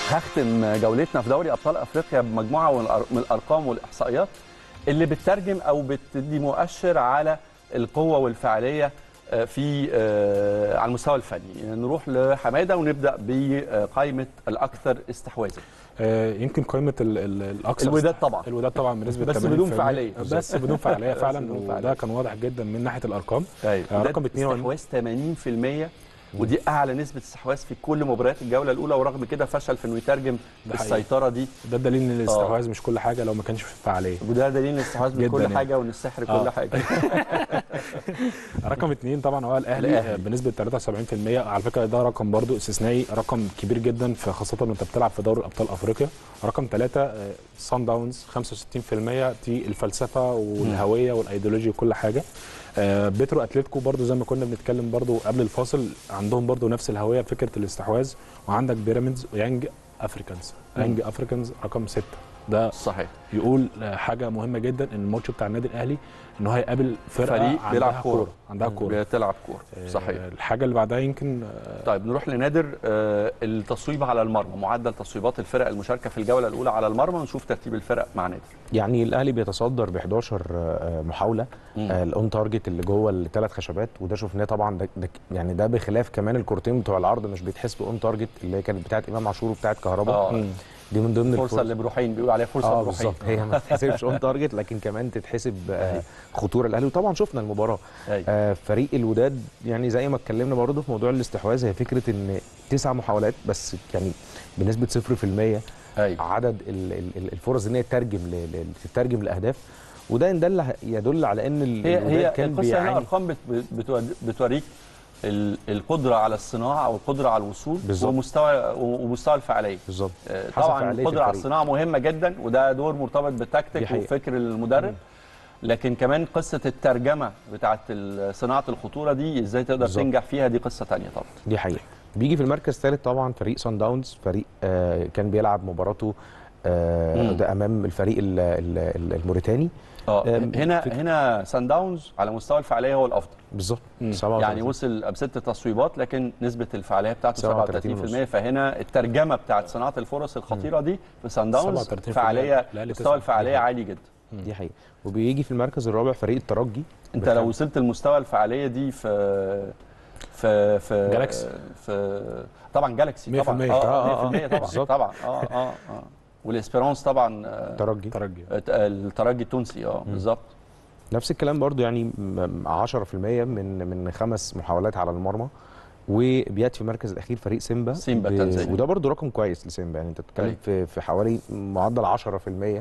هختم جولتنا في دوري ابطال افريقيا بمجموعه من الارقام والاحصائيات اللي بتترجم او بتدي مؤشر على القوه والفعاليه في على المستوى الفني نروح لحماده ونبدا بقائمه الاكثر استحواذا يمكن قائمه الاكثر الوداد طبعا الوداد طبعا بنسبه بس بدون فعاليه بس بدون فعاليه فعلا وده كان واضح جدا من ناحيه الارقام طيب رقم 2 استحواذ 80% ودي اعلى نسبه استحواذ في كل مباريات الجوله الاولى ورغم كده فشل في انه يترجم السيطره دي ده دليل ان الاستحواذ مش كل حاجه لو ما كانش في فعاليه وده دليل ان الاستحواذ مش كل يعني. حاجه وان السحر كل آه. حاجه رقم اثنين طبعا هو الاهلي, الأهلي. بنسبه 73% على فكره ده رقم برضو استثنائي رقم كبير جدا في خاصه وانت بتلعب في دوري ابطال افريقيا رقم ثلاثه سان داونز 65% دي الفلسفه والهويه والايديولوجيا وكل حاجه آه بيترو اتلتيكو برضو زي ما كنا بنتكلم برضو قبل الفاصل عندهم برضو نفس الهويه فكره الاستحواذ وعندك بيراميدز ويانج افريكانز يانج افريكانز رقم ستة ده صحيح يقول حاجه مهمه جدا ان الماتش بتاع النادي الاهلي ان هو هيقابل فرقه فريق بيلعب كوره عندها كوره بتلعب كوره صحيح الحاجه اللي بعدها يمكن طيب نروح لنادر التصويب على المرمى معدل تصويبات الفرق المشاركه في الجوله الاولى على المرمى ونشوف ترتيب الفرق مع نادر يعني الاهلي بيتصدر ب 11 محاوله الاون تارجت اللي جوه الثلاث خشبات وده شفناه طبعا ده, ده يعني ده بخلاف كمان الكورتين بتوع العرض مش بيتحسبوا اون تارجت اللي هي كانت بتاعت امام عاشور وبتاعت كهربا دي من ضمن الفرصه اللي بروحين بيقولوا عليها فرصه آه بروحين بالظبط هي ما تتحسبش اون تارجت لكن كمان تتحسب آه خطوره الاهلي وطبعا شفنا المباراه آه فريق الوداد يعني زي ما اتكلمنا برضه في موضوع الاستحواذ هي فكره ان تسع محاولات بس يعني بنسبه 0% أيوة. عدد الفرص ان هي تترجم تترجم لاهداف وده ان دل يدل على ان هي هي كان بيعاني ارقام بتوريك القدره على الصناعه او القدره على الوصول بالزبط. ومستوى ومستوى الفعاليه بالظبط طبعا القدره على الصناعه مهمه جدا وده دور مرتبط بالتكتيك وفكر المدرب لكن كمان قصه الترجمه بتاعه صناعه الخطوره دي ازاي تقدر بالزبط. تنجح فيها دي قصه ثانيه طبعا دي حقيقه بيجي في المركز الثالث طبعا فريق سان داونز فريق آه كان بيلعب مباراته آه ده امام الفريق ال ال الموريتاني اه هنا هنا سان داونز على مستوى الفعاليه هو الافضل بالظبط يعني وصل بست تصويبات لكن نسبه الفعاليه بتاعته 37% فهنا الترجمه بتاعت صناعه الفرص الخطيره دي في سان داونز فعاليه مستوى الفعاليه عالي جدا دي حقيقه وبيجي في المركز الرابع فريق الترجي انت لو وصلت لمستوى الفعاليه دي في في في جالاكسي في طبعا جالاكسي 100% طبعا اه 100% طبعا طبعا اه اه اه والاسبيرانس طبعا ترجي ترجي الترجي التونسي اه بالظبط نفس الكلام برضو يعني 10% من من خمس محاولات على المرمى وبيات في المركز الاخير فريق سيمبا سيمبا تنزانيا وده برضو رقم كويس لسيمبا يعني انت بتتكلم في في حوالي معدل 10%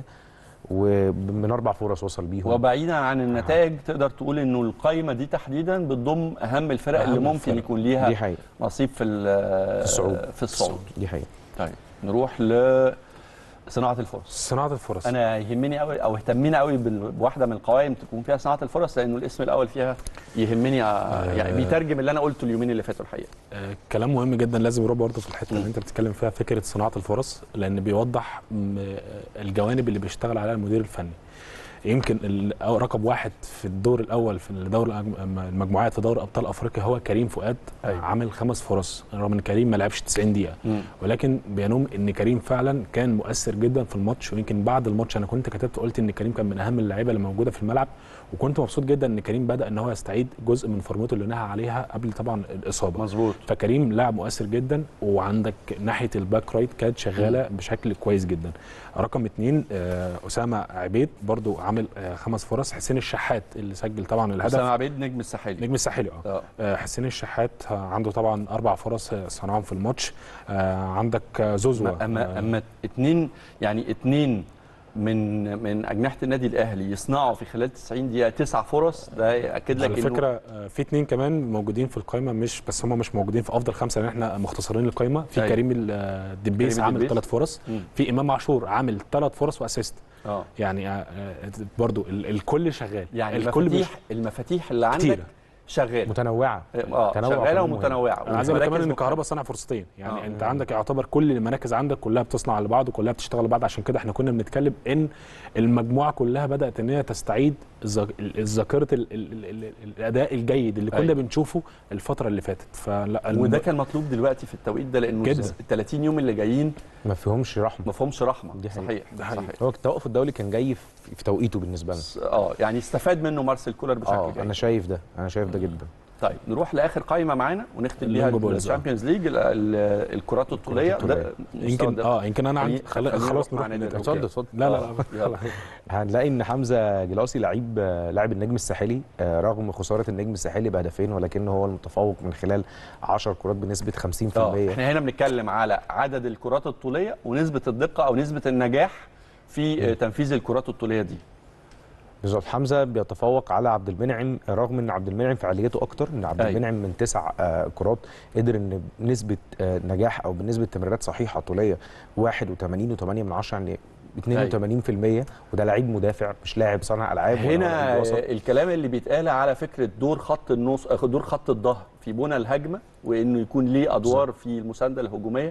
ومن اربع فرص وصل بيهم وبعيدا عن النتائج آه. تقدر تقول انه القائمه دي تحديدا بتضم اهم الفرق أهم اللي ممكن الفرق. يكون ليها دي حقيقة. نصيب في الصعود في الصعود دي حقيقه طيب نروح ل صناعه الفرص صناعه الفرص انا يهمني قوي او اهتمينا قوي بواحده من القوائم تكون فيها صناعه الفرص لانه الاسم الاول فيها يهمني آه يعني بيترجم اللي انا قلته اليومين اللي فاتوا الحقيقه آه كلام مهم جدا لازم يروح برضه في الحته اللي انت بتتكلم فيها فكره صناعه الفرص لان بيوضح الجوانب اللي بيشتغل عليها المدير الفني يمكن رقم واحد في الدور الاول في دور المجموعات في دوري ابطال افريقيا هو كريم فؤاد أيوة. عامل خمس فرص رغم ان كريم ما لعبش 90 دقيقه م. ولكن بينوم ان كريم فعلا كان مؤثر جدا في الماتش ويمكن بعد الماتش انا كنت كتبت قلت ان كريم كان من اهم اللعيبه اللي موجوده في الملعب وكنت مبسوط جدا ان كريم بدا ان هو يستعيد جزء من فورمته اللي نهى عليها قبل طبعا الاصابه مظبوط فكريم لاعب مؤثر جدا وعندك ناحيه الباك رايت كانت شغاله م. بشكل كويس جدا رقم اثنين اسامه عبيد برضو عامل خمس فرص حسين الشحات اللي سجل طبعا الهدف اسامه عبيد نجم الساحلي نجم الساحلي اه, آه. حسين الشحات عنده طبعا اربع فرص صنعهم في الماتش آه عندك زوزوا اما اما اثنين يعني اثنين من من اجنحه النادي الاهلي يصنعوا في خلال 90 دقيقه تسع فرص ده ياكد لك على فكره في اثنين كمان موجودين في القائمه مش بس هم مش موجودين في افضل خمسه لان احنا مختصرين القائمه في أي. كريم الدبيس عامل ثلاث فرص م. في امام عاشور عامل ثلاث فرص واسيست اه يعني برضو الكل شغال يعني الكل المفاتيح المفاتيح اللي عندك كتيرة. شغال متنوعه اه شغاله ومتنوعه انا عايز اقول كمان ان الكهرباء صنع فرصتين يعني آه. انت عندك يعتبر كل المراكز عندك كلها بتصنع لبعض وكلها بتشتغل لبعض عشان كده احنا كنا بنتكلم ان المجموعه كلها بدات ان هي تستعيد ذاكره الاداء الجيد اللي كنا أيوة. بنشوفه الفتره اللي فاتت فلا وده كان مطلوب دلوقتي في التوقيت ده لانه ال 30 يوم اللي جايين ما فيهمش رحمه ما فيهمش رحمه دي حقيقة. صحيح ده حقيقي. صحيح هو التوقف الدولي كان جاي في في توقيته بالنسبه لنا اه يعني استفاد منه مارسيل كولر بشكل اه جيد انا شايف ده انا شايف ده جدا طيب نروح لاخر قائمه معانا ونختم بيها اللونج بولز، آه. الشامبيونز ليج ال- ال- الكرات الطوليه الطولية. ده مستوى يمكن ده. اه يمكن انا خليني- عندي خلا- خليني خلاص نروح مع نروح نادي للنادي. اتفضل أوكي. اتفضل لا لا آه، لا يلا. هنلاقي ان حمزه جلاسي لعيب لاعب النجم الساحلي آه، رغم خساره النجم الساحلي بهدفين ولكنه هو المتفوق من خلال 10 كرات بنسبه 50% اه احنا هنا بنتكلم على عدد الكرات الطوليه ونسبه الدقه او نسبه النجاح في آه، تنفيذ الكرات الطوليه دي بالظبط حمزه بيتفوق على عبد المنعم رغم ان عبد المنعم فعاليته اكتر ان عبد أيوة. المنعم من تسع آه، كرات قدر ان بنسبه آه، نجاح او بنسبه تمريرات صحيحه طوليه 81 و8 من 10 يعني 82% وده لعيب مدافع مش لاعب صانع العاب ولا هنا لعيب وسط. آه، الكلام اللي بيتقال على فكره دور خط النص آه، دور خط الظهر في بنى الهجمه وانه يكون ليه ادوار في المسانده الهجوميه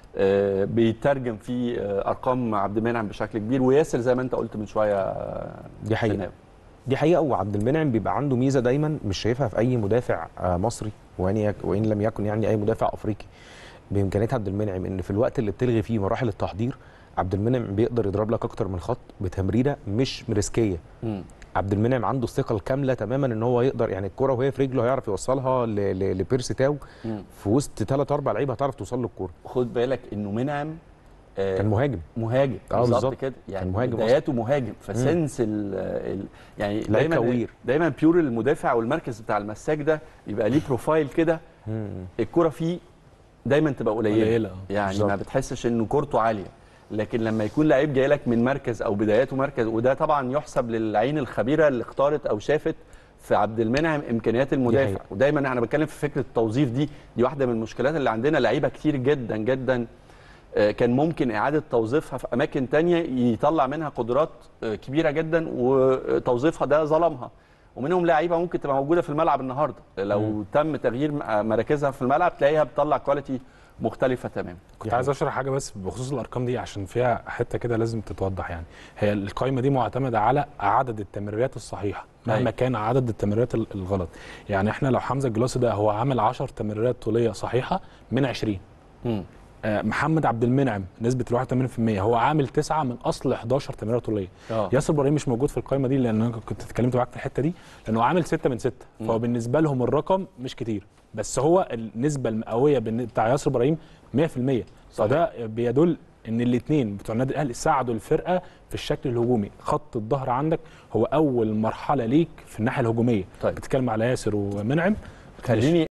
آه، بيترجم في آه، ارقام عبد المنعم بشكل كبير وياسر زي ما انت قلت من شويه آه، دي حقيقه شناوي. دي حقيقه وعبد المنعم بيبقى عنده ميزه دايما مش شايفها في اي مدافع آه، مصري وان يك وان لم يكن يعني اي مدافع افريقي بامكانيات عبد المنعم ان في الوقت اللي بتلغي فيه مراحل التحضير عبد المنعم بيقدر يضرب لك اكتر من خط بتمريره مش ريسكيه مم. عبد المنعم عنده الثقه الكامله تماما ان هو يقدر يعني الكره وهي في رجله هيعرف يوصلها ل- ل- لبيرسي تاو مم. في وسط ثلاث اربع لعيبه هتعرف توصل له الكوره خد بالك انه منعم آه، كان مهاجم مهاجم آه، بالظبط بالظبط. كده يعني كان مهاجم بداياته مهاجم فسنس ال ال يعني لعيب دايما كوير. دايما بيور المدافع والمركز بتاع المساك ده بيبقى ليه بروفايل كده مم. الكرة فيه دايما تبقى قليله قليلة، آه. يعني بالظبط. ما بتحسش انه كورته عاليه لكن لما يكون لعيب جاي لك من مركز او بداياته مركز وده طبعا يحسب للعين الخبيره اللي اختارت او شافت في عبد المنعم امكانيات المدافع حقيقة. ودايما انا بتكلم في فكره التوظيف دي دي واحده من المشكلات اللي عندنا لعيبه كتير جدا جدا آه، كان ممكن اعاده توظيفها في اماكن تانية يطلع منها قدرات آه، كبيره جدا وتوظيفها ده ظلمها ومنهم لعيبه ممكن تبقى موجوده في الملعب النهارده لو مم. تم تغيير م- مراكزها في الملعب تلاقيها بتطلع كواليتي مختلفه تماما كنت عايز اشرح حاجه بس بخصوص الارقام دي عشان فيها حته كده لازم تتوضح يعني هي القائمه دي معتمده على عدد التمريرات الصحيحه مهما أيوة. كان عدد التمريرات ال- الغلط يعني احنا لو حمزه الجلاسي ده هو عامل 10 تمريرات طوليه صحيحه من 20 مم. آه، محمد عبد المنعم نسبه ال 81% هو عامل 9 من اصل 11 تمريرات طوليه اه ياسر ابراهيم مش موجود في القائمه دي لان انا كنت اتكلمت معاك في الحته دي لانه عامل 6 من 6 فهو بالنسبه لهم الرقم مش كتير بس هو النسبه المئويه بالن- بتاع ياسر ابراهيم 100% فده بيدل ان الاثنين بتوع النادي الاهلي ساعدوا الفرقه في الشكل الهجومي خط الظهر عندك هو اول مرحله ليك في الناحيه الهجوميه طيب. بتتكلم على ياسر ومنعم خليني